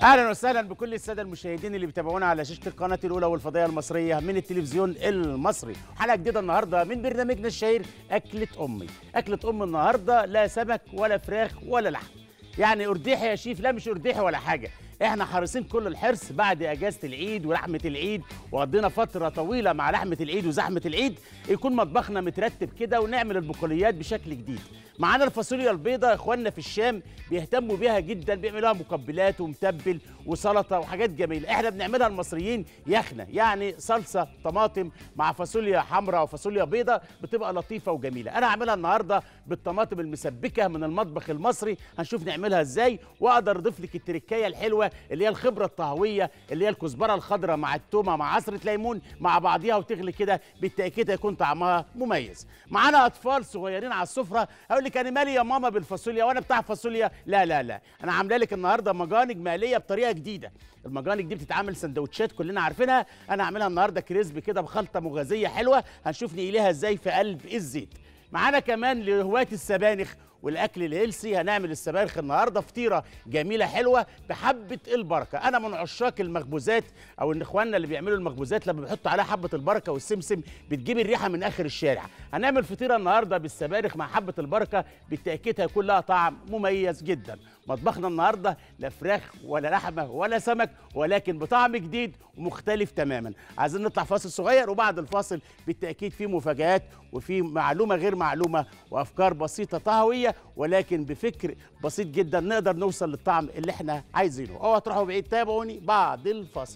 اهلا وسهلا بكل الساده المشاهدين اللي بيتابعونا على شاشه القناه الاولى والفضائيه المصريه من التلفزيون المصري حلقه جديده النهارده من برنامجنا الشهير اكله امي اكله ام النهارده لا سمك ولا فراخ ولا لحم يعني ارديحي يا شيف لا مش ارديحي ولا حاجه احنا حريصين كل الحرص بعد اجازه العيد ولحمه العيد وقضينا فتره طويله مع لحمه العيد وزحمه العيد يكون مطبخنا مترتب كده ونعمل البقوليات بشكل جديد معانا الفاصوليا البيضاء اخواننا في الشام بيهتموا بيها جدا بيعملوها مقبلات ومتبل وسلطه وحاجات جميله احنا بنعملها المصريين يخنه يعني صلصه طماطم مع فاصوليا حمراء وفاصوليا بيضاء بتبقى لطيفه وجميله انا هعملها النهارده بالطماطم المسبكه من المطبخ المصري هنشوف نعملها ازاي واقدر اضيف لك التركايه الحلوه اللي هي الخبره الطهويه اللي هي الكزبره الخضراء مع التومه مع عصره ليمون مع بعضيها وتغلي كده بالتاكيد هيكون طعمها مميز معانا اطفال صغيرين على السفره هقول لك انا مالي يا ماما بالفاصوليا وانا بتاع فاصوليا لا لا لا انا عامله لك النهارده مجانج مقليه بطريقه جديده المجانج دي بتتعمل سندوتشات كلنا عارفينها انا عاملها النهارده كريسبي كده بخلطه مغازيه حلوه هنشوف نقليها ازاي في قلب الزيت معانا كمان لهواة السبانخ والاكل الهيلسي هنعمل السبانخ النهارده فطيره جميله حلوه بحبه البركه انا من عشاق المخبوزات او ان اخواننا اللي بيعملوا المخبوزات لما بيحطوا عليها حبه البركه والسمسم بتجيب الريحه من اخر الشارع هنعمل فطيره النهارده بالسبانخ مع حبه البركه بالتاكيد هيكون لها طعم مميز جدا مطبخنا النهارده لا فراخ ولا لحمه ولا سمك ولكن بطعم جديد ومختلف تماما عايزين نطلع فاصل صغير وبعد الفاصل بالتاكيد في مفاجات وفي معلومه غير معلومه وافكار بسيطه طهويه ولكن بفكر بسيط جدا نقدر نوصل للطعم اللي احنا عايزينه اوعوا تروحوا بعيد تابعوني بعد الفاصل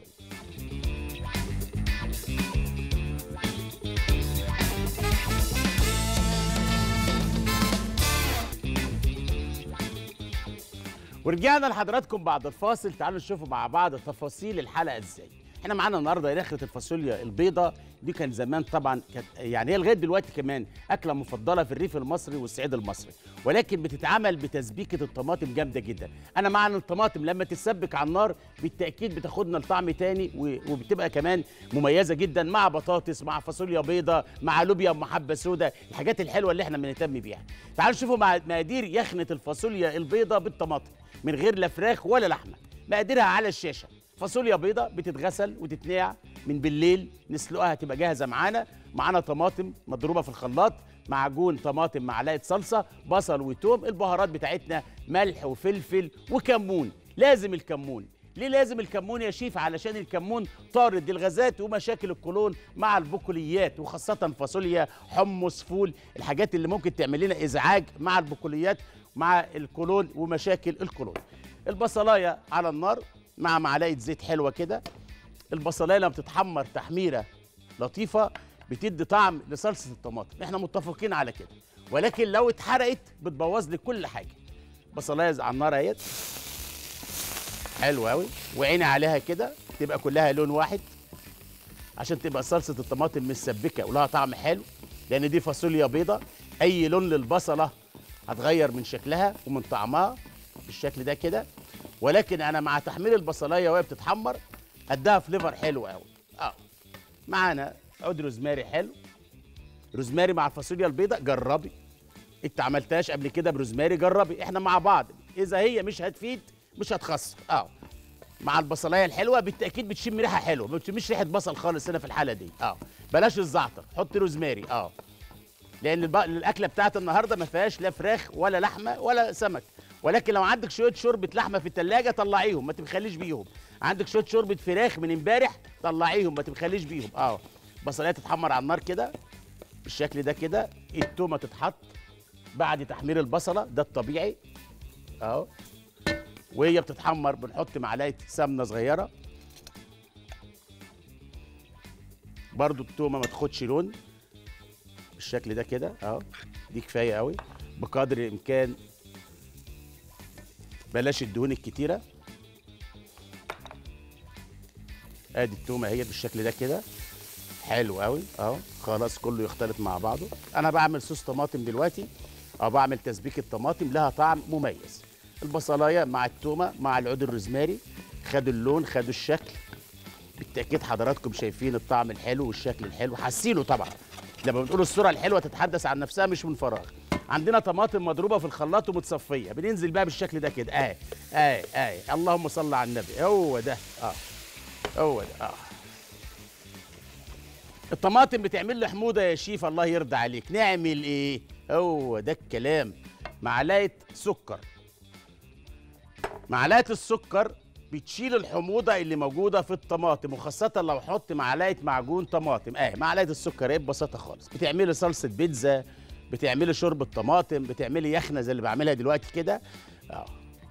ورجعنا لحضراتكم بعد الفاصل تعالوا نشوفوا مع بعض تفاصيل الحلقه ازاي احنا معانا النهارده رخره الفاصوليا البيضاء دي كان زمان طبعا كانت يعني هي لغايه دلوقتي كمان اكله مفضله في الريف المصري والصعيد المصري ولكن بتتعمل بتسبيكه الطماطم جامده جدا انا مع ان الطماطم لما تتسبك على النار بالتاكيد بتاخدنا لطعم تاني و- وبتبقى كمان مميزه جدا مع بطاطس مع فاصوليا بيضاء مع لوبيا ومحبه سوداء الحاجات الحلوه اللي احنا بنهتم بيها تعالوا نشوفوا مع- مقادير يخنه الفاصوليا البيضاء بالطماطم من غير لا فراخ ولا لحمه مقاديرها على الشاشه فاصوليا بيضة بتتغسل وتتنقع من بالليل نسلقها تبقى جاهزه معانا معانا طماطم مضروبه في الخلاط معجون طماطم معلقه صلصه بصل وتوم البهارات بتاعتنا ملح وفلفل وكمون لازم الكمون ليه لازم الكمون يا شيف علشان الكمون طارد للغازات ومشاكل القولون مع البقوليات وخاصه فاصوليا حمص فول الحاجات اللي ممكن تعمل لنا ازعاج مع البقوليات مع القولون ومشاكل القولون البصلايه على النار مع معلقه زيت حلوه كده البصلايه لما بتتحمر تحميره لطيفه بتدي طعم لصلصه الطماطم احنا متفقين على كده ولكن لو اتحرقت بتبوظ لك كل حاجه بصلايه على النار اهيت حلوه قوي وعيني عليها كده تبقى كلها لون واحد عشان تبقى صلصه الطماطم مسبكه ولها طعم حلو لان دي فاصوليا بيضه اي لون للبصله هتغير من شكلها ومن طعمها بالشكل ده كده ولكن انا مع تحمير البصلايه وهي بتتحمر اديها فليفر حلو قوي اه معانا عود روزماري حلو روزماري مع الفاصوليا البيضاء جربي انت عملتهاش قبل كده بروزماري جربي احنا مع بعض اذا هي مش هتفيد مش هتخسر اه مع البصلايه الحلوه بالتاكيد بتشم ريحه حلوه ما بتشمش ريحه بصل خالص هنا في الحاله دي اه بلاش الزعتر حط روزماري اه لان الب... الاكله بتاعت النهارده ما فيهاش لا فراخ ولا لحمه ولا سمك ولكن لو عندك شويه شوربه لحمه في الثلاجه طلعيهم ما تبخليش بيهم عندك شويه شوربه فراخ من امبارح طلعيهم ما تبخليش بيهم اه بصلايه تتحمر على النار كده بالشكل ده كده التومه تتحط بعد تحمير البصله ده الطبيعي اهو وهي بتتحمر بنحط معلقه سمنه صغيره برضو التومه ما تاخدش لون بالشكل ده كده اهو دي كفايه قوي بقدر الامكان بلاش الدهون الكتيره ادي التومه اهي بالشكل ده كده حلو قوي اهو خلاص كله يختلط مع بعضه انا بعمل صوص طماطم دلوقتي او بعمل تسبيكه طماطم لها طعم مميز البصلايه مع التومه مع العود الروزماري خدوا اللون خدوا الشكل بالتاكيد حضراتكم شايفين الطعم الحلو والشكل الحلو حاسينه طبعا لما بنقول الصوره الحلوه تتحدث عن نفسها مش من فراغ عندنا طماطم مضروبه في الخلاط ومتصفيه بننزل بقى بالشكل ده كده اهي اهي اهي اللهم صل على النبي هو ده اه هو ده اه الطماطم بتعمل له حموضه يا شيف الله يرضى عليك نعمل ايه هو ده الكلام معلقه سكر معلقه السكر بتشيل الحموضه اللي موجوده في الطماطم وخاصه لو احط معلقه معجون طماطم اهي معلقه السكر اهي ببساطه خالص بتعملي صلصه بيتزا بتعملي شوربه طماطم بتعملي يخنه زي اللي بعملها دلوقتي كده اه اه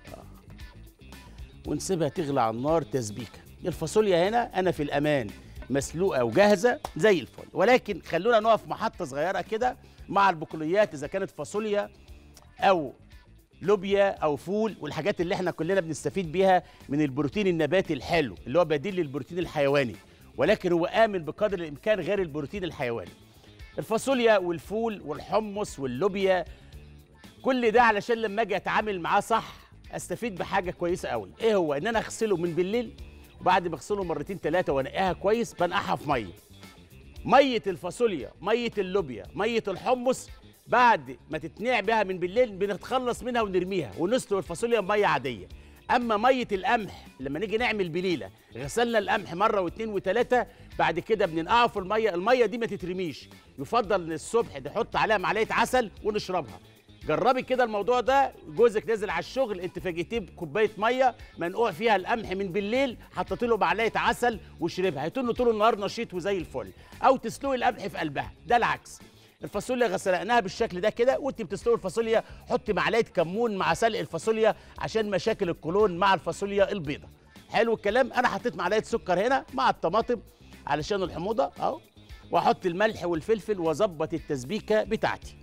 ونسيبها تغلى على النار تسبيكه الفاصوليا هنا انا في الامان مسلوقه وجاهزه زي الفل ولكن خلونا نقف محطه صغيره كده مع البقوليات اذا كانت فاصوليا او لوبيا او فول والحاجات اللي احنا كلنا بنستفيد بيها من البروتين النباتي الحلو اللي هو بديل للبروتين الحيواني ولكن هو امن بقدر الامكان غير البروتين الحيواني الفاصوليا والفول والحمص واللوبيا كل ده علشان لما اجي اتعامل معاه صح استفيد بحاجه كويسه قوي ايه هو ان انا اغسله من بالليل وبعد ما اغسله مرتين ثلاثه وانقيها كويس بنقعها في ميه ميه الفاصوليا ميه اللوبيا ميه الحمص بعد ما تتنقع بها من بالليل بنتخلص منها ونرميها ونسلق الفاصوليا بميه عاديه اما ميه القمح لما نيجي نعمل بليله غسلنا القمح مره واثنين وثلاثه بعد كده بننقعه في الميه الميه دي ما تترميش يفضل ان الصبح نحط عليها معلقه عسل ونشربها جربي كده الموضوع ده جوزك نازل على الشغل انت فاجئتيه بكوبايه ميه منقوع فيها القمح من بالليل حطيت له معلقه عسل وشربها هيكون طول النهار نشيط وزي الفل او تسلقي القمح في قلبها ده العكس الفاصوليا غسلناها بالشكل ده كده وانت بتسلقي الفاصوليا حطي معلقه كمون مع سلق الفاصوليا عشان مشاكل القولون مع الفاصوليا البيضاء حلو الكلام انا حطيت معلقه سكر هنا مع الطماطم علشان الحموضه اهو واحط الملح والفلفل واظبط التسبيكه بتاعتي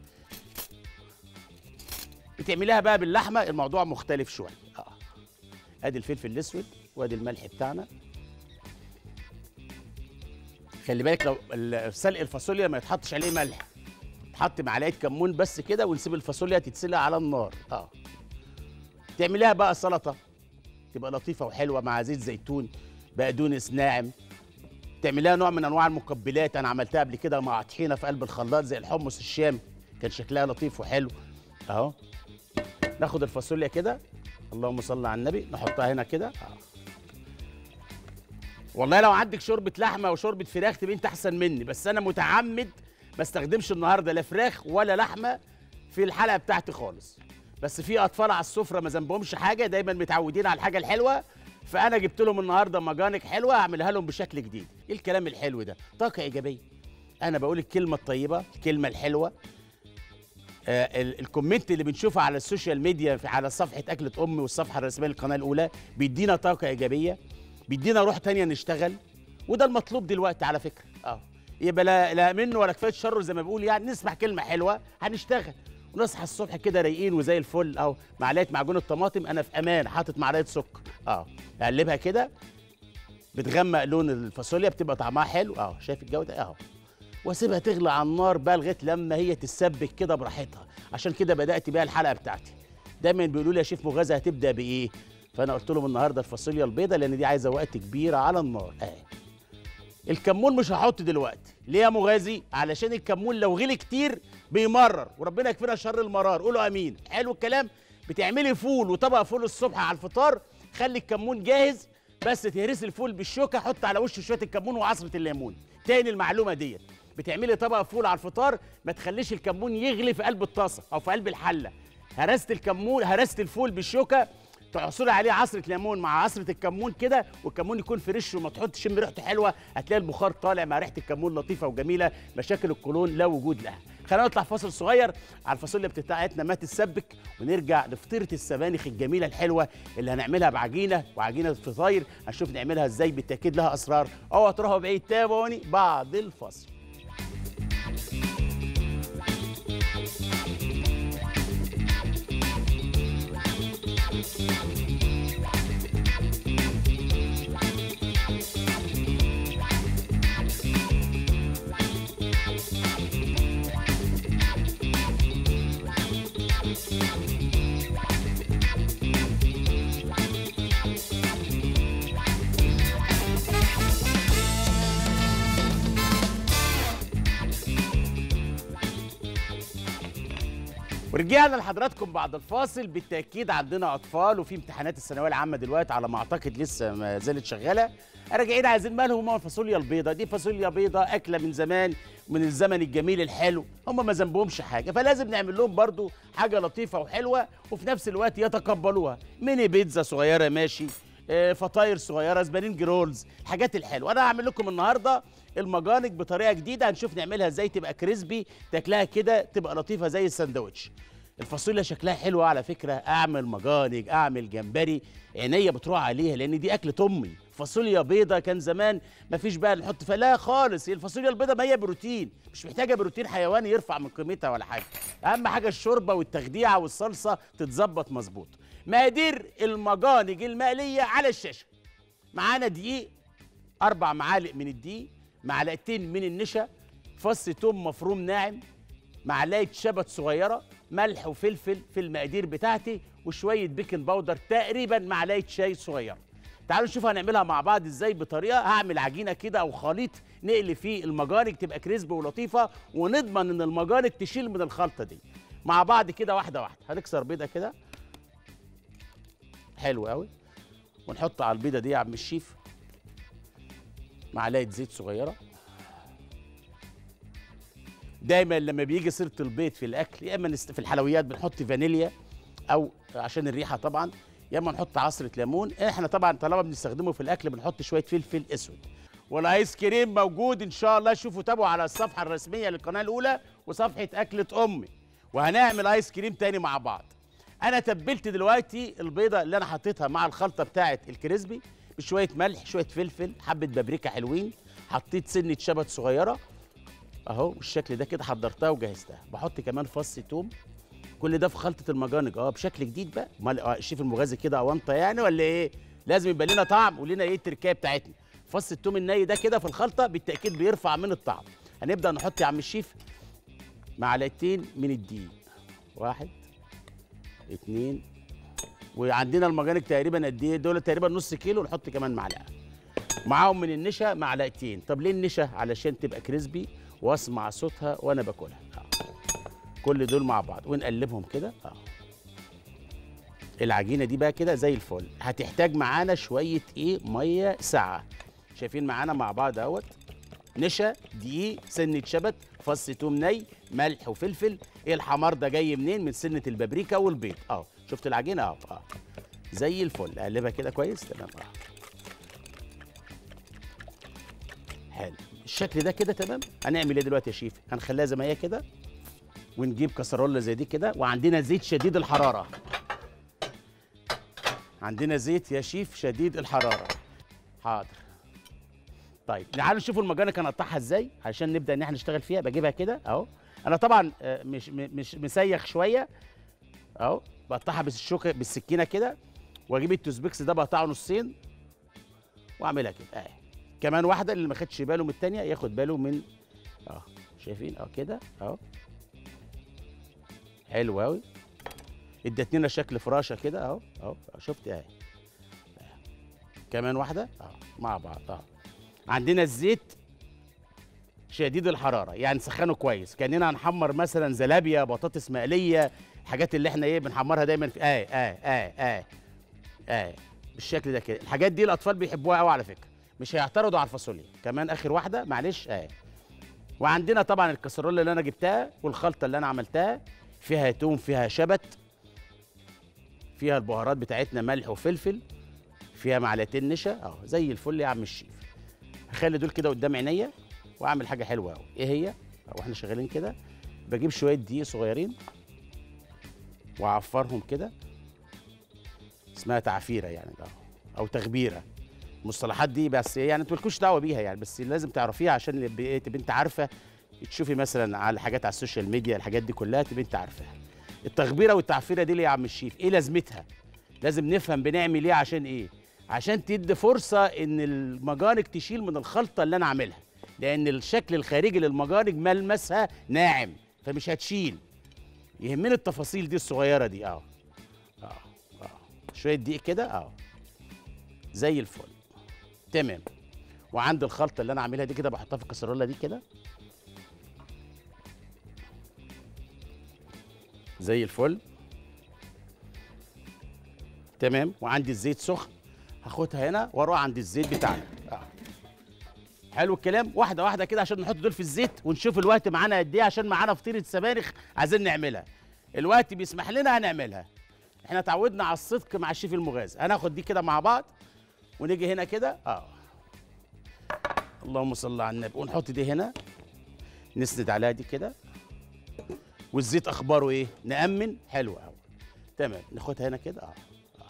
بتعمليها بقى باللحمه الموضوع مختلف شويه اه ادي الفلفل الاسود وادي الملح بتاعنا خلي بالك لو ال- سلق الفاصوليا ما يتحطش عليه ملح تحط معلقه كمون بس كده ونسيب الفاصوليا تتسلق على النار اه تعمليها بقى سلطه تبقى لطيفه وحلوه مع زيت زيتون بقدونس ناعم تعمليها نوع من انواع المقبلات انا عملتها قبل كده مع طحينه في قلب الخلاط زي الحمص الشام كان شكلها لطيف وحلو اهو ناخد الفاصوليا كده اللهم صل على النبي نحطها هنا كده آه. والله لو عندك شوربه لحمه وشوربه فراخ تبقى انت احسن مني بس انا متعمد ما استخدمش النهارده لا فراخ ولا لحمه في الحلقه بتاعتي خالص بس في اطفال على السفره ما ذنبهمش حاجه دايما متعودين على الحاجه الحلوه فانا جبت لهم النهارده مجانك حلوه اعملها لهم بشكل جديد ايه الكلام الحلو ده طاقه ايجابيه انا بقول الكلمه الطيبه الكلمه الحلوه آه، ال- الكومنت اللي بنشوفه على السوشيال ميديا في على صفحه اكله امي والصفحه الرسميه للقناه الاولى بيدينا طاقه ايجابيه بيدينا روح تانية نشتغل وده المطلوب دلوقتي على فكره اه يبقى لا, لا منه ولا كفايه شر زي ما بيقول يعني نسمع كلمه حلوه هنشتغل ونصحى الصبح كده رايقين وزي الفل اهو معلقه معجون الطماطم انا في امان حاطط معلقه سكر اه اقلبها كده بتغمق لون الفاصوليا بتبقى طعمها حلو اهو شايف الجوده اهو واسيبها تغلى على النار بقى لغايه لما هي تتسبك كده براحتها عشان كده بدات بيها الحلقه بتاعتي دايما بيقولوا لي يا شيف مغازه هتبدا بايه فانا قلت لهم النهارده الفاصوليا البيضاء لان دي عايزه وقت كبير على النار اهي الكمون مش هحطه دلوقتي ليه يا مغازي علشان الكمون لو غلي كتير بيمرر وربنا يكفينا شر المرار قولوا امين حلو الكلام بتعملي فول وطبق فول الصبح على الفطار خلي الكمون جاهز بس تهرسي الفول بالشوكه حط على وشه شويه الكمون وعصره الليمون تاني المعلومه ديت بتعملي طبق فول على الفطار ما تخليش الكمون يغلي في قلب الطاسه او في قلب الحله هرست الكمون هرست الفول بالشوكه تعصري عليه عصره ليمون مع عصره الكمون كده والكمون يكون فريش وما تحط شم ريحته حلوه هتلاقي البخار طالع مع ريحه الكمون لطيفه وجميله مشاكل القولون لا وجود لها خلينا نطلع فاصل صغير على الفاصوليا بتاعتنا ما تتسبك ونرجع لفطيره السبانخ الجميله الحلوه اللي هنعملها بعجينه وعجينه فطاير هنشوف نعملها ازاي بالتاكيد لها اسرار اوعوا تروحوا بعيد تابعوني بعد الفاصل ورجعنا لحضراتكم بعد الفاصل بالتاكيد عندنا اطفال وفي امتحانات الثانويه العامه دلوقتي على ما اعتقد لسه ما زالت شغاله راجعين عايزين مالهم هم الفاصوليا البيضاء دي فاصوليا بيضاء اكله من زمان من الزمن الجميل الحلو هم ما ذنبهمش حاجه فلازم نعمل لهم برضو حاجه لطيفه وحلوه وفي نفس الوقت يتقبلوها ميني بيتزا صغيره ماشي آه، فطاير صغيره سبانينج رولز الحاجات الحلوه انا هعمل لكم النهارده المجانج بطريقه جديده هنشوف نعملها ازاي تبقى كريسبي تاكلها كده تبقى لطيفه زي الساندوتش الفاصوليا شكلها حلو على فكره اعمل مجانج اعمل جمبري عينيا بتروح عليها لان دي اكله امي فاصوليا بيضه كان زمان مفيش بقى نحط فيها لا خالص هي الفاصوليا البيضه ما هي بروتين مش محتاجه بروتين حيواني يرفع من قيمتها ولا حاجه اهم حاجه الشوربه والتخديعه والصلصه تتظبط مظبوط مقادير المجانج المقليه على الشاشه معانا دقيق اربع معالق من الدقيق معلقتين من النشا فص توم مفروم ناعم معلقه شبت صغيره ملح وفلفل في المقادير بتاعتي وشويه بيكنج باودر تقريبا معلقه شاي صغيره تعالوا نشوف هنعملها مع بعض ازاي بطريقه هعمل عجينه كده او خليط نقلي فيه المجانج تبقى كريسبي ولطيفه ونضمن ان المجانج تشيل من الخلطه دي مع بعض كده واحده واحده هنكسر بيضه كده حلو قوي ونحط على البيضه دي يا عم الشيف معلقه زيت صغيره دايما لما بيجي سيره البيض في الاكل يا اما نست- في الحلويات بنحط فانيليا او عشان الريحه طبعا يا اما نحط عصره ليمون احنا طبعا طالما بنستخدمه في الاكل بنحط شويه فلفل اسود والايس كريم موجود ان شاء الله شوفوا تابعوا على الصفحه الرسميه للقناه الاولى وصفحه اكله امي وهنعمل ايس كريم تاني مع بعض انا تبلت دلوقتي البيضه اللي انا حطيتها مع الخلطه بتاعه الكريسبي بشويه ملح شويه فلفل حبه بابريكا حلوين حطيت سنه شبت صغيره اهو بالشكل ده كده حضرتها وجهزتها بحط كمان فص توم كل ده في خلطه المجانج اه بشكل جديد بقى امال آه، الشيف المغازي كده اونطه يعني ولا ايه لازم يبقى لنا طعم ولنا ايه التركيبه بتاعتنا فص التوم الني ده كده في الخلطه بالتاكيد بيرفع من الطعم هنبدا نحط يا عم الشيف معلقتين من الدقيق واحد اتنين وعندنا المجانج تقريبا قد ايه دول تقريبا نص كيلو نحط كمان معلقه معاهم من النشا معلقتين طب ليه النشا علشان تبقى كريسبي واسمع صوتها وانا باكلها آه. كل دول مع بعض ونقلبهم كده اه العجينه دي بقى كده زي الفل هتحتاج معانا شويه ايه ميه ساقعه شايفين معانا مع بعض اهوت نشا دقيق سنه شبت فص توم ني ملح وفلفل ايه الحمار ده جاي منين من سنه البابريكا والبيض اه شفت العجينه اه اه زي الفل اقلبها كده كويس تمام اه حلو الشكل ده كده تمام هنعمل ايه دلوقتي يا شيف هنخليها زي ما هي كده ونجيب كسرولة زي دي كده وعندنا زيت شديد الحرارة عندنا زيت يا شيف شديد الحرارة حاضر طيب تعالوا نشوفوا المجانة هنقطعها ازاي عشان نبدا ان احنا نشتغل فيها بجيبها كده اهو انا طبعا آه، مش م- مش مسيخ شويه اهو بقطعها بالشوكه بالسكينه كده واجيب التوزبيكس ده بقطعه نصين واعملها كده اهي كمان واحده اللي ما خدش باله من الثانيه ياخد باله من اه شايفين اه كده اهو حلو قوي ادت لنا شكل فراشه كده اهو اهو شفت اهي أهي. كمان واحده اهو مع بعض اهو عندنا الزيت شديد الحراره يعني نسخنه كويس كاننا هنحمر مثلا زلابيا بطاطس مقليه الحاجات اللي احنا ايه بنحمرها دايما في اه اه اه اه اه بالشكل ده كده الحاجات دي الاطفال بيحبوها قوي على فكره مش هيعترضوا على الفاصوليا كمان اخر واحده معلش اه وعندنا طبعا الكسرولة اللي انا جبتها والخلطه اللي انا عملتها فيها توم فيها شبت فيها البهارات بتاعتنا ملح وفلفل فيها معلقتين نشا اهو زي الفل يا عم الشيف هخلي دول كده قدام عينيا واعمل حاجه حلوه قوي ايه هي واحنا شغالين كده بجيب شويه دقيق صغيرين واعفرهم كده اسمها تعفيره يعني ده او تغبيره المصطلحات دي بس يعني انتوا مالكوش دعوه بيها يعني بس لازم تعرفيها عشان يبقى إيه، تبقى انت عارفه تشوفي مثلا على حاجات على السوشيال ميديا الحاجات دي كلها تبقى انت عارفاها التغبيره والتعفيره دي ليه يا عم الشيف ايه لازمتها لازم نفهم بنعمل ايه عشان ايه عشان تدي فرصه ان المجانج تشيل من الخلطه اللي انا عاملها لان الشكل الخارجي للمجانج ملمسها ناعم فمش هتشيل يهمني التفاصيل دي الصغيره دي اه اه اه شويه دقيق كده اه زي الفل تمام وعند الخلطه اللي انا عاملها دي كده بحطها في الكسرونه دي كده زي الفل تمام وعندي الزيت سخن هاخدها هنا واروح عند الزيت بتاعنا آه. حلو الكلام واحده واحده كده عشان نحط دول في الزيت ونشوف الوقت معانا قد ايه عشان معانا فطيره سبانخ عايزين نعملها الوقت بيسمح لنا هنعملها احنا اتعودنا على الصدق مع الشيف المغازي هناخد دي كده مع بعض ونيجي هنا كده اه اللهم صل على النبي ونحط دي هنا نسند عليها دي كده والزيت اخباره ايه نامن حلو قوي تمام ناخدها هنا كده اه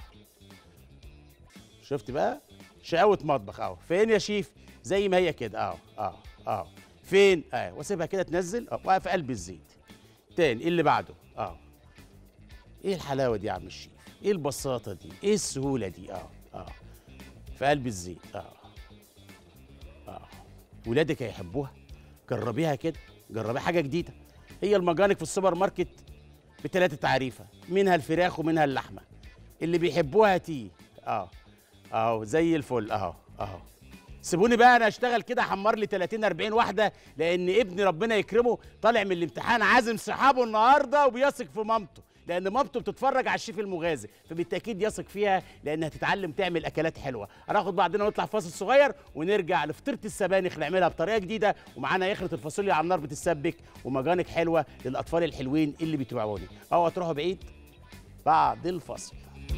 شفت بقى شقاوة مطبخ اهو فين يا شيف زي ما هي كده اهو اهو اهو فين اه واسيبها كده تنزل اه واقف في قلب الزيت تاني إيه اللي بعده اه ايه الحلاوه دي يا عم الشيف ايه البساطه دي ايه السهوله دي اه اه في قلب الزيت اه اه ولادك هيحبوها جربيها كده جربيها حاجه جديده هي المجانك في السوبر ماركت بثلاثه تعريفه منها الفراخ ومنها اللحمه اللي بيحبوها تي اه اهو زي الفل اهو اهو سيبوني بقى انا اشتغل كده حمر لي 30 40 واحده لان ابني ربنا يكرمه طالع من الامتحان عازم صحابه النهارده وبيثق في مامته لان مامته بتتفرج على الشيف المغازي فبالتاكيد يثق فيها لانها تتعلم تعمل اكلات حلوه هناخد بعضنا ونطلع فاصل صغير ونرجع لفطيره السبانخ نعملها بطريقه جديده ومعانا يخرة الفاصوليا على النار بتتسبك ومجانك حلوه للاطفال الحلوين اللي بيتابعوني اوعوا تروحوا بعيد بعد الفصل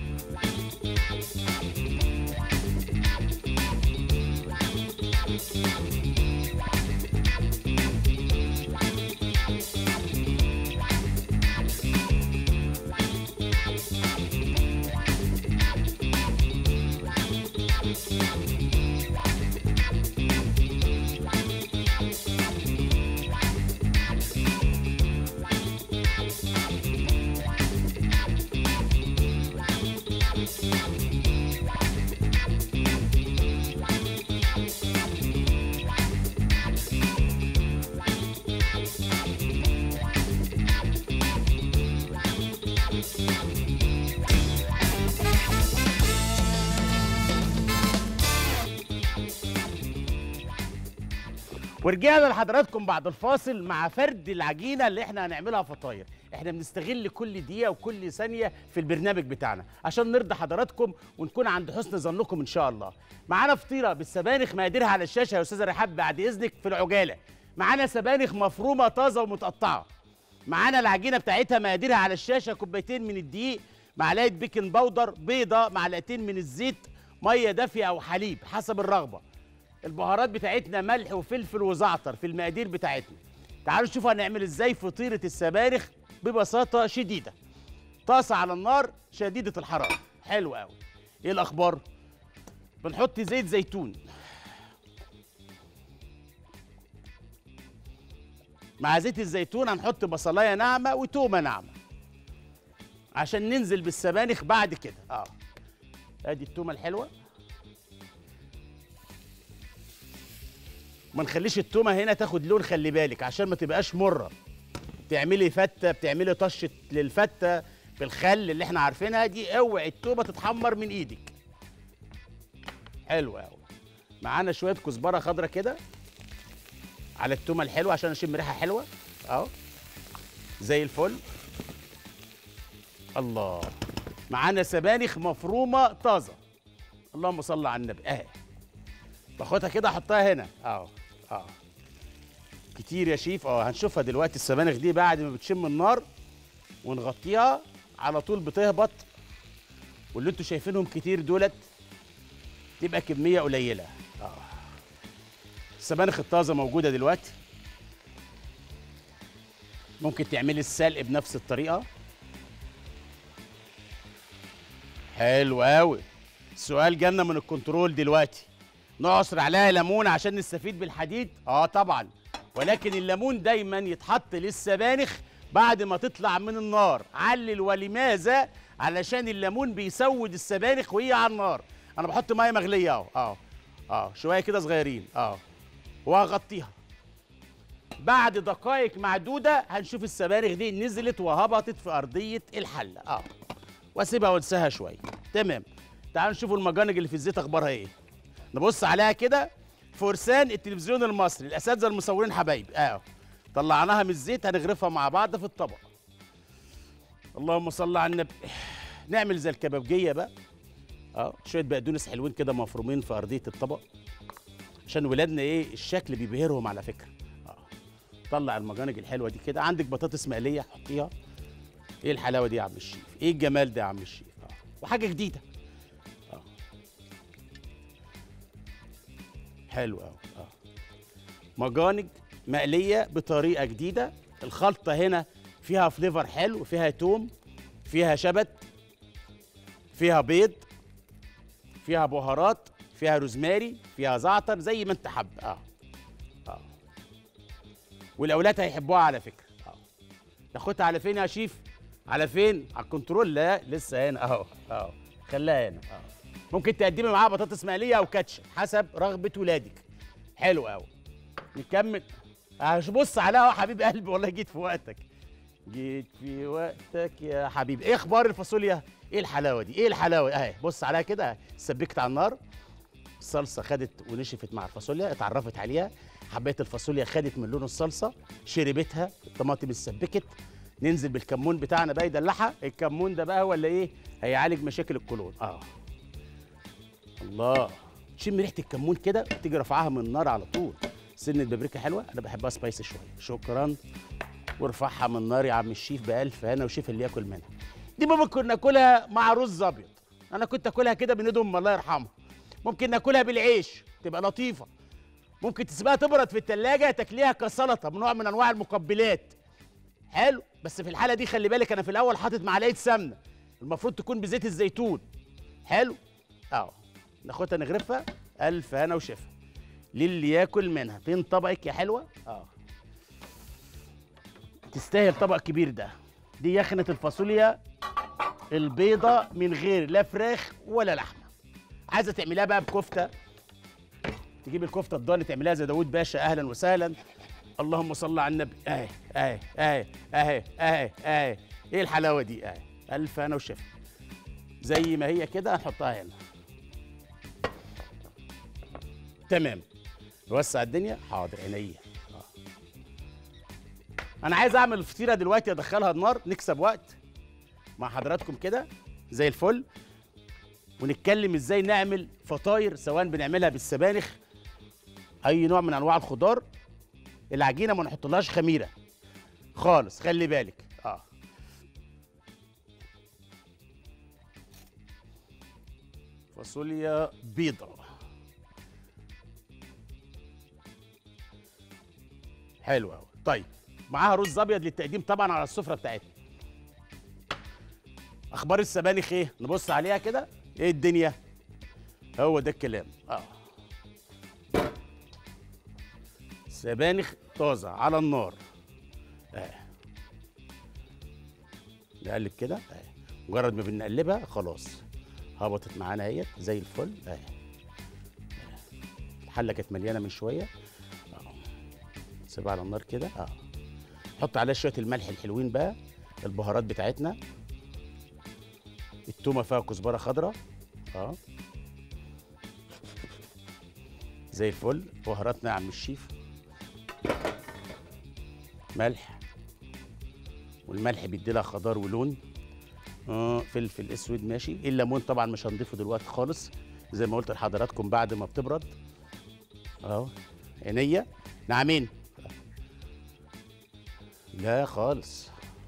ورجعنا لحضراتكم بعد الفاصل مع فرد العجينه اللي احنا هنعملها فطاير احنا بنستغل كل دقيقه وكل ثانيه في البرنامج بتاعنا عشان نرضي حضراتكم ونكون عند حسن ظنكم ان شاء الله معانا فطيره بالسبانخ مقاديرها على الشاشه يا استاذه رحاب بعد اذنك في العجاله معانا سبانخ مفرومه طازه ومتقطعه معانا العجينه بتاعتها مقاديرها على الشاشه كوبايتين من الدقيق معلقه بيكنج باودر بيضه معلقتين من الزيت ميه دافيه او حليب حسب الرغبه البهارات بتاعتنا ملح وفلفل وزعتر في المقادير بتاعتنا تعالوا نشوف هنعمل ازاي فطيره السبانخ ببساطه شديده طاسه على النار شديده الحراره حلو قوي ايه الاخبار بنحط زيت زيتون مع زيت الزيتون هنحط بصلايه ناعمه وتومه ناعمه عشان ننزل بالسبانخ بعد كده اه ادي التومه الحلوه ما نخليش التومه هنا تاخد لون خلي بالك عشان ما تبقاش مره بتعملي فته بتعملي طشه للفته بالخل اللي احنا عارفينها دي اوعي التومه تتحمر من ايدك حلو قوي معانا شويه كزبره خضرة كده على التومه الحلوه عشان اشم ريحه حلوه اهو زي الفل الله معانا سبانخ مفرومه طازه اللهم صل على النبي اهي باخدها كده احطها هنا اهو اه كتير يا شيف اه هنشوفها دلوقتي السبانخ دي بعد ما بتشم النار ونغطيها على طول بتهبط واللي انتوا شايفينهم كتير دولت تبقى كميه قليله اه السبانخ الطازه موجوده دلوقتي ممكن تعملي السلق بنفس الطريقه حلو قوي السؤال جالنا من الكنترول دلوقتي نعصر عليها ليمون عشان نستفيد بالحديد اه طبعا ولكن الليمون دايما يتحط للسبانخ بعد ما تطلع من النار علل ولماذا علشان الليمون بيسود السبانخ وهي على النار انا بحط ميه مغليه اهو اه اه شويه كده صغيرين اه وهغطيها بعد دقائق معدوده هنشوف السبانخ دي نزلت وهبطت في ارضيه الحله اه واسيبها وانساها شويه تمام تعالوا نشوفوا المجانج اللي في الزيت اخبارها ايه نبص عليها كده فرسان التلفزيون المصري الاساتذه المصورين حبايبي اه طلعناها من الزيت هنغرفها مع بعض في الطبق اللهم صل على النبي نعمل زي الكبابجيه بقى اه شويه بقدونس حلوين كده مفرومين في ارضيه الطبق عشان ولادنا ايه الشكل بيبهرهم على فكره اه طلع المجانج الحلوه دي كده عندك بطاطس مقليه حطيها ايه الحلاوه دي يا عم الشيف ايه الجمال ده يا عم الشيف اه وحاجه جديده اه حلو قوي اه مجانج مقليه بطريقه جديده الخلطه هنا فيها فليفر حلو فيها توم فيها شبت فيها بيض فيها بهارات فيها روزماري فيها زعتر زي ما انت حب اه اه والاولاد هيحبوها على فكره اه ناخدها على فين يا شيف على فين على الكنترول لا لسه هنا اهو اهو خليها هنا اه ممكن تقدمي معاها بطاطس مقليه او كاتشب حسب رغبه ولادك حلو قوي نكمل بص عليها اهو حبيب قلبي والله جيت في وقتك جيت في وقتك يا حبيبي ايه اخبار الفاصوليا ايه الحلاوه دي ايه الحلاوه اهي بص عليها كده سبكت على النار الصلصه خدت ونشفت مع الفاصوليا اتعرفت عليها حبايه الفاصوليا خدت من لون الصلصه شربتها الطماطم اتسبكت ننزل بالكمون بتاعنا بقى يدلعها الكمون ده بقى ولا ايه هيعالج مشاكل القولون اه الله شم ريحه الكمون كده تيجي رافعاها من النار على طول سنه بابريكا حلوه انا بحبها سبايسي شويه شكرا وارفعها من النار يا عم الشيف بألف هنا وشيف اللي ياكل منها دي ممكن كنا ناكلها مع رز ابيض انا كنت اكلها كده من ايد امي الله يرحمها ممكن ناكلها بالعيش تبقى لطيفه ممكن تسيبها تبرد في التلاجة تاكليها كسلطه من نوع من انواع المقبلات حلو بس في الحاله دي خلي بالك انا في الاول حاطط معلقه سمنه المفروض تكون بزيت الزيتون حلو اهو ناخدها نغرفها الف هنا وشفا للي ياكل منها فين طبقك يا حلوه اه تستاهل طبق كبير ده دي يخنة الفاصوليا البيضة من غير لا فراخ ولا لحمة عايزة تعمليها بقى بكفتة تجيب الكفتة الضاني تعمليها زي داوود باشا أهلا وسهلا اللهم صل على النبي اهي اهي اهي اهي اهي اهي ايه الحلاوة دي اهي ألف أنا وشفا زي ما هي كده هنحطها هنا تمام نوسع الدنيا حاضر عينيا انا عايز اعمل الفطيره دلوقتي ادخلها النار نكسب وقت مع حضراتكم كده زي الفل ونتكلم ازاي نعمل فطاير سواء بنعملها بالسبانخ اي نوع من انواع الخضار العجينه ما نحطلهاش خميره خالص خلي بالك اه فاصوليا بيضة حلو قوي طيب معاها رز ابيض للتقديم طبعا على السفره بتاعتنا اخبار السبانخ ايه نبص عليها كده ايه الدنيا هو ده الكلام اه سبانخ طازه على النار اه نقلب كده اه مجرد ما بنقلبها خلاص هبطت معانا اهيت زي الفل اه الحله كانت مليانه من شويه اه سيبها على النار كده اه نحط عليها شويه الملح الحلوين بقى البهارات بتاعتنا التومه فيها كزبره خضراء اه زي الفل بهاراتنا يا عم الشيف ملح والملح بيدي لها خضار ولون اه فلفل اسود ماشي الليمون طبعا مش هنضيفه دلوقتي خالص زي ما قلت لحضراتكم بعد ما بتبرد اهو عينيا نعمين لا خالص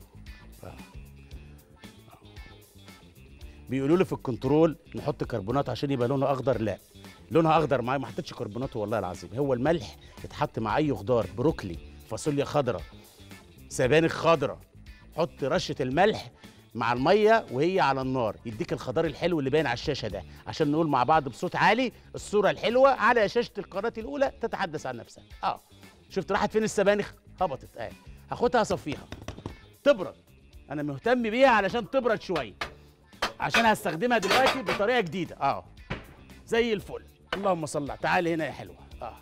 بيقولوا لي في الكنترول نحط كربونات عشان يبقى لونها اخضر لا لونها اخضر معايا ما حطيتش كربونات والله العظيم هو الملح اتحط مع اي خضار بروكلي فاصوليا خضراء سبانخ خضراء حط رشه الملح مع الميه وهي على النار يديك الخضار الحلو اللي باين على الشاشه ده عشان نقول مع بعض بصوت عالي الصوره الحلوه على شاشه القناه الاولى تتحدث عن نفسها اه شفت راحت فين السبانخ هبطت اه هاخدها اصفيها تبرد انا مهتم بيها علشان تبرد شويه عشان هستخدمها دلوقتي بطريقه جديده اه زي الفل اللهم صل على تعالي هنا يا حلوه اه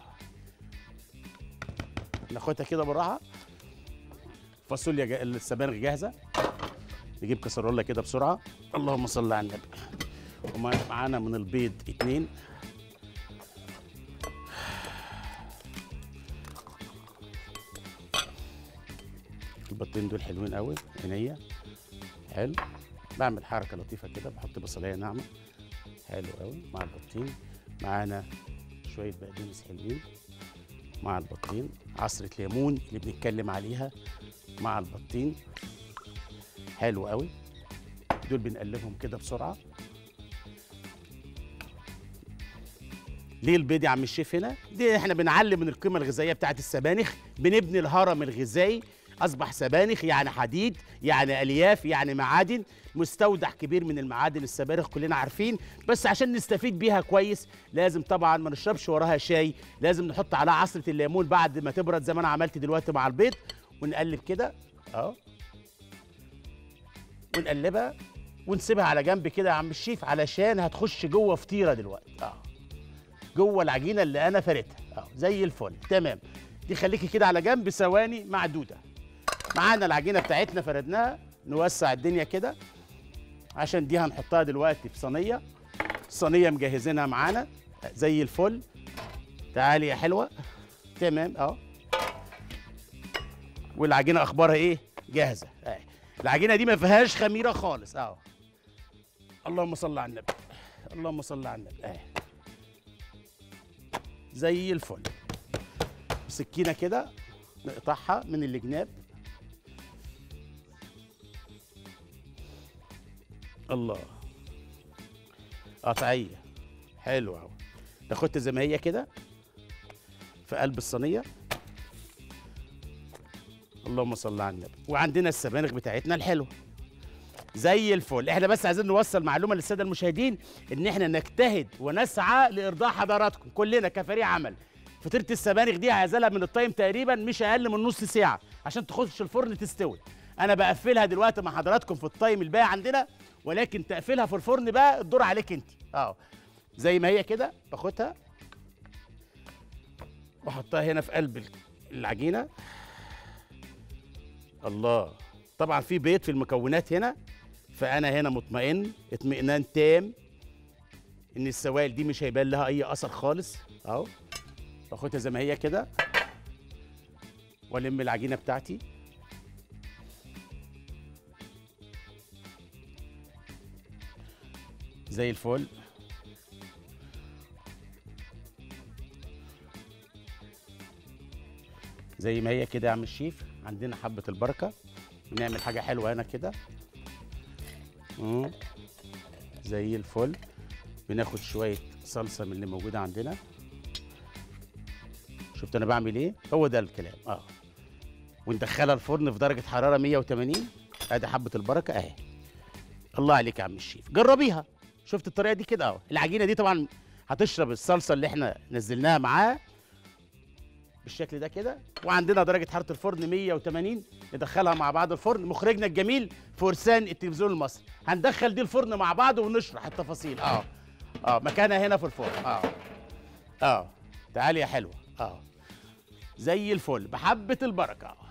ناخدها كده بالراحه فاصوليا جا... السبانخ جاهزه نجيب كسرولة كده بسرعه اللهم صل على النبي ومعانا من البيض اتنين البطين دول حلوين قوي عينيا حلو بعمل حركه لطيفه كده بحط بصلايه ناعمه حلو قوي مع البطين معانا شويه بقدونس حلوين مع البطين عصره ليمون اللي بنتكلم عليها مع البطين حلو قوي دول بنقلبهم كده بسرعه ليه البيض يا عم الشيف هنا دي احنا بنعلم من القيمه الغذائيه بتاعت السبانخ بنبني الهرم الغذائي اصبح سبانخ يعني حديد يعني الياف يعني معادن مستودع كبير من المعادن السبانخ كلنا عارفين بس عشان نستفيد بيها كويس لازم طبعا ما نشربش وراها شاي لازم نحط عليها عصره الليمون بعد ما تبرد زي ما انا عملت دلوقتي مع البيض ونقلب كده اهو ونقلبها ونسيبها على جنب كده يا عم الشيف علشان هتخش جوه فطيره دلوقتي اه جوه العجينه اللي انا فردها اه زي الفل تمام دي خليكي كده على جنب ثواني معدوده معانا العجينه بتاعتنا فردناها نوسع الدنيا كده عشان دي هنحطها دلوقتي في صينيه الصينيه مجهزينها معانا زي الفل تعالي يا حلوه تمام اه والعجينه اخبارها ايه جاهزه اه العجينه دي ما فيهاش خميره خالص اه اللهم صل على النبي اللهم صل على النبي اه زي الفل سكينه كده نقطعها من الجناب الله قطعيه حلوه اهو ناخدها زي ما هي كده في قلب الصينيه اللهم صل على النبي وعندنا السبانخ بتاعتنا الحلوه زي الفل احنا بس عايزين نوصل معلومه للساده المشاهدين ان احنا نجتهد ونسعى لارضاء حضراتكم كلنا كفريق عمل فطيره السبانخ دي عايزالها من التايم تقريبا مش اقل من نص ساعه عشان تخش الفرن تستوي انا بقفلها دلوقتي مع حضراتكم في التايم الباقي عندنا ولكن تقفلها في الفرن بقى الدور عليك انت اه زي ما هي كده باخدها واحطها هنا في قلب العجينه الله طبعا في بيض في المكونات هنا فانا هنا مطمئن اطمئنان تام ان السوائل دي مش هيبان لها اي اثر خالص اهو باخدها زي ما هي كده والم العجينه بتاعتي زي الفل زي ما هي كده يا عم الشيف عندنا حبه البركه بنعمل حاجه حلوه هنا كده مم. زي الفل بناخد شويه صلصه من اللي موجوده عندنا شفت انا بعمل ايه هو ده الكلام اه وندخلها الفرن في درجه حراره 180 ادي حبه البركه اهي الله عليك يا عم الشيف جربيها شفت الطريقه دي كده اهو العجينه دي طبعا هتشرب الصلصه اللي احنا نزلناها معاها بالشكل ده كده وعندنا درجه حراره الفرن 180 ندخلها مع بعض الفرن مخرجنا الجميل فرسان التلفزيون المصري هندخل دي الفرن مع بعض ونشرح التفاصيل اه اه مكانها هنا في الفرن اه اه تعالي يا حلوه اه زي الفل بحبه البركه آه.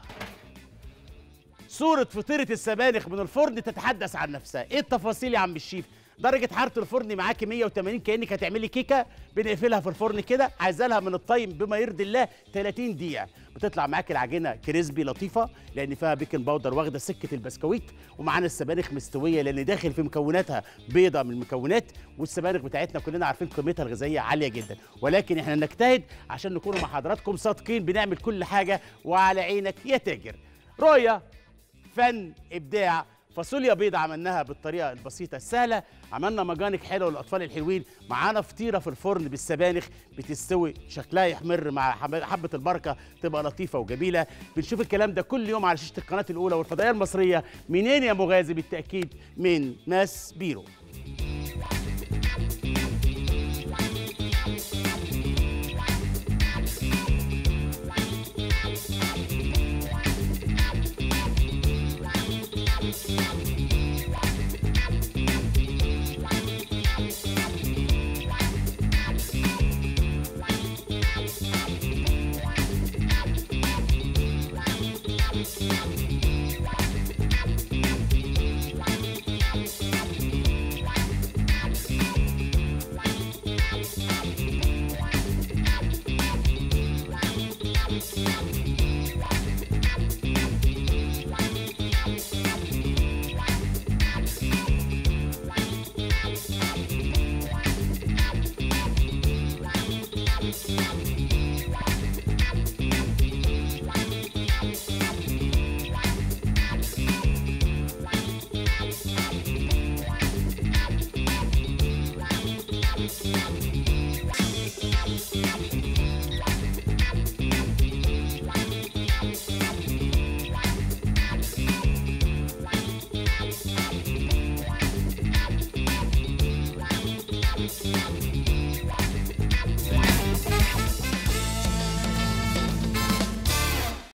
صورة فطيرة السبانخ من الفرن تتحدث عن نفسها، إيه التفاصيل يا عم الشيف؟ درجة حرارة الفرن معاكي 180 كأنك هتعملي كيكة بنقفلها في الفرن كده عايزة لها من الطيب بما يرضي الله 30 دقيقة بتطلع معاكي العجينة كريسبي لطيفة لأن فيها بيكنج باودر واخدة سكة البسكويت ومعانا السبانخ مستوية لأن داخل في مكوناتها بيضة من المكونات والسبانخ بتاعتنا كلنا عارفين قيمتها الغذائية عالية جدا ولكن احنا نجتهد عشان نكونوا مع حضراتكم صادقين بنعمل كل حاجة وعلى عينك يا تاجر رؤية فن ابداع فاصوليا بيض عملناها بالطريقه البسيطه السهله عملنا مجانك حلوه للاطفال الحلوين معانا فطيره في الفرن بالسبانخ بتستوي شكلها يحمر مع حب- حبه البركه تبقى لطيفه وجميله بنشوف الكلام ده كل يوم على شاشه القناه الاولى والفضائيه المصريه منين يا مغازي بالتاكيد من ماس بيرو